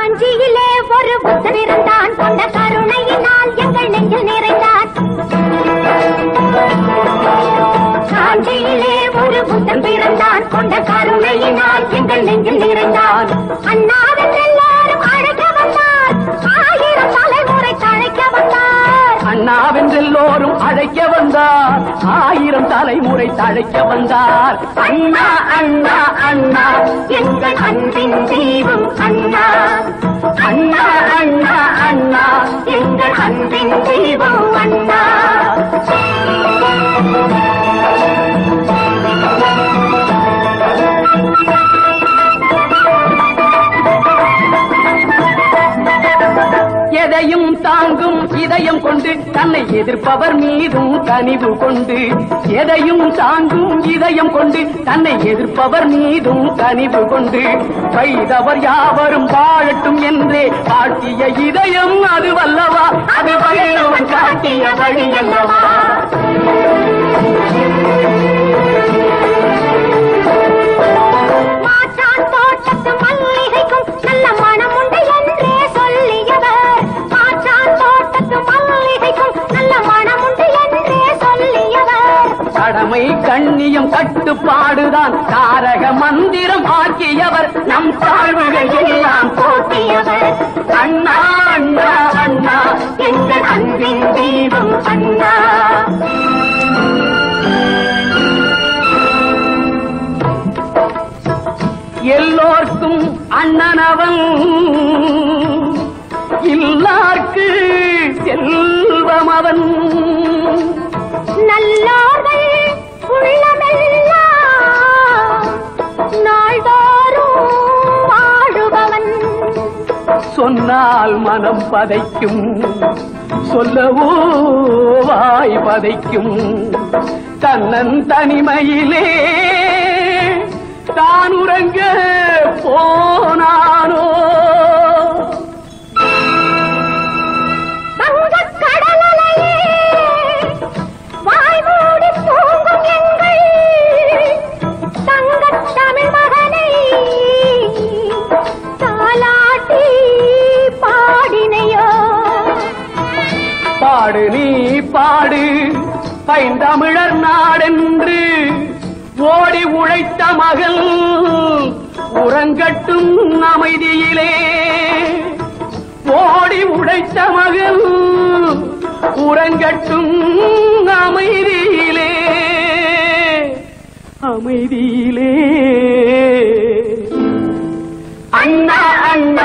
காஞ்சியிலே ஒரு புத்தர் இருந்தான் கொண்ட கருணையினால் எங்கள் நெஞ்சில் நிறைந்தான் காஞ்சியிலே ஒரு புத்தன் பிறந்தான் கொண்ட கருணையினால் எங்கள் நெஞ்சில் நிறைந்தான் அண்ணாவின் எல்லாரும் அழைக்க வந்தார் ஆயிரம் தலைமுறை தழைக்க வந்தார் அண்ணாவென்றெல்லோரும் அழைக்க வந்தார் ஆயிரம் தலைமுறை தழைக்க வந்தார் அண்ணா அண்ணா அண்ணா எங்கள் அன்பின் தீபம் அண்ணா அண்ணா அண்ணா அண்ணா எங்கள் அன்பின் தீபம் அண்ணா எதையும் தாங்கும் இதயம் கொண்டு தன்னை எதிர்ப்பவர் மீதும் கனிவு கொண்டு எதையும் தாங்கும் இதயம் கொண்டு தன்னை எதிர்ப்பவர் மீதும் கனிவு கொண்டு வைதவர் யாவரும் வாழட்டும் என்றே வாழ்த்திய இதயம் அது வல்லவா அது வள்ளுவன் காட்டிய வழி அல்லவா மாற்றான் தோட்டத்து மல்லிகைக்கும் நல்ல மனம் உண்டு என்றே சொல்லியவர் மாற்றான் தோட்டத்து மல்லிகைக்கும் நல்ல மனம் உண்டு என்றே சொல்லியவர் கடமை கண்ணியம் கட்டுப்பாடுதான் தாரக மந்திரம் ஆக்கியவர் நம் தாழ்வுகள் எல்லாம் போக்கியவர் அண்ணா அண்ணா அண்ணா எங்கள் அன்பின் தீபம் அண்ணா எல்லோர்க்கும் அண்ணனவன் இல்லார்க்கு செல்வம் அவன் நல்லோர்கள் உள்ளமெல்லாம் நாள்தோறும் வாழுபவன் சொன்னால் மனம் பதைக்கும் சொல்லவோ வாய் பதைக்கும் தன்னன் தனிமையிலே தான் உறங்க போனானோ வங்கக் கடலலையே வாய் மூடி தூங்கும் எங்கள் தங்கத் தமிழ் மகனை தாலாட்டி பாடினையோ பாடு நீ பாடு பைந்தமிழர் நாடென்று ஓடி உழைத்த மகள் உறங்கட்டும் அமைதியிலே ஓடி உழைத்த மகள் உறங்கட்டும் அமைதியிலே அமைதியிலே அண்ணா அண்ணா